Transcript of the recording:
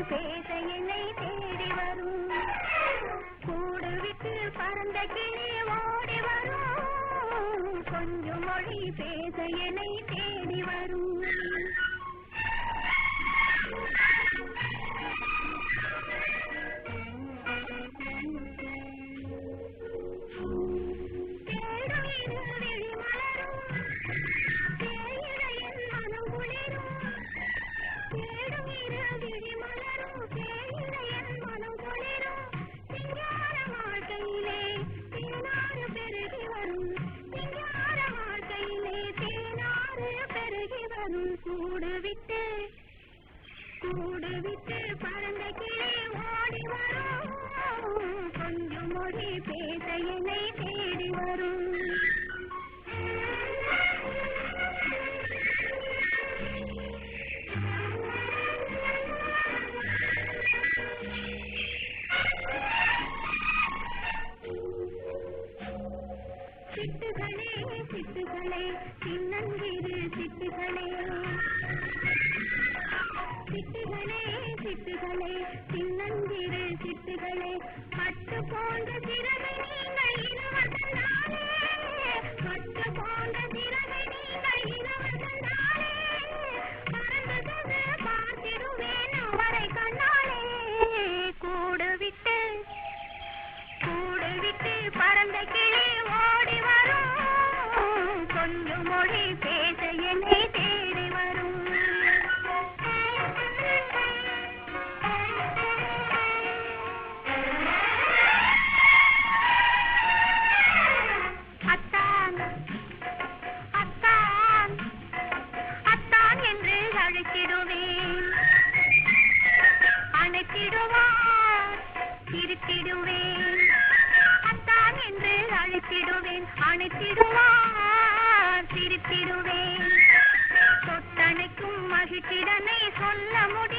பேச என்னை தேடி வரும் கூடு விட்டு பறந்த கிளி ஓடி வரும் கொஞ்சம் மொழி பேச என்னை தேடி வரும் தேடும் இரு விழி மலரும் தேயிலையின் மனம் குளிரும் தேடும் இரு விழி மலரும் தேயிலையின் மனம் குளிரும் சிங்கார வாழ்க்கையிலே தேனாறு பெருகி வரும் சிங்கார வாழ்க்கையிலே தேனாறு பெருகி வரும் கூடு விட்டு கூடு விட்டு பறந்த கிளி ஓடி வரும் கொஞ்சம் மொழி பேச என்னை தேடி வரும் சிட்டுகளே சிட்டுகளே சின்னஞ்சிறு சிட்டுகளே சிட்டுகளே சிட்டுகளே சின்னஞ்சிறு சிட்டுகளே பட்டு போன்ற சிறகை நீங்கள் இளவர்களாலே பட்டு போன்ற சிறகை நீங்கள் இளவர்களாலே பறந்தது பார்த்திடுவேன் அவரை கண்ணாலே கூடு விட்டு கூடு விட்டு பறந்த கிளி ஓடி வரும் கொஞ்சம் மொழி பேச என்னை தேடி வரும் அத்தான் அத்தான் அத்தான் என்று அழைத்திடுவேன் அணைத்திடுவார் இருத்திடுவேன் அத்தான் என்று அழைத்திடுவேன் அணைத்திடுவார் சிரித்திடுவேன் தொட்டணைக்கும் மகிழ்ச்சிடனை சொல்ல முடியும்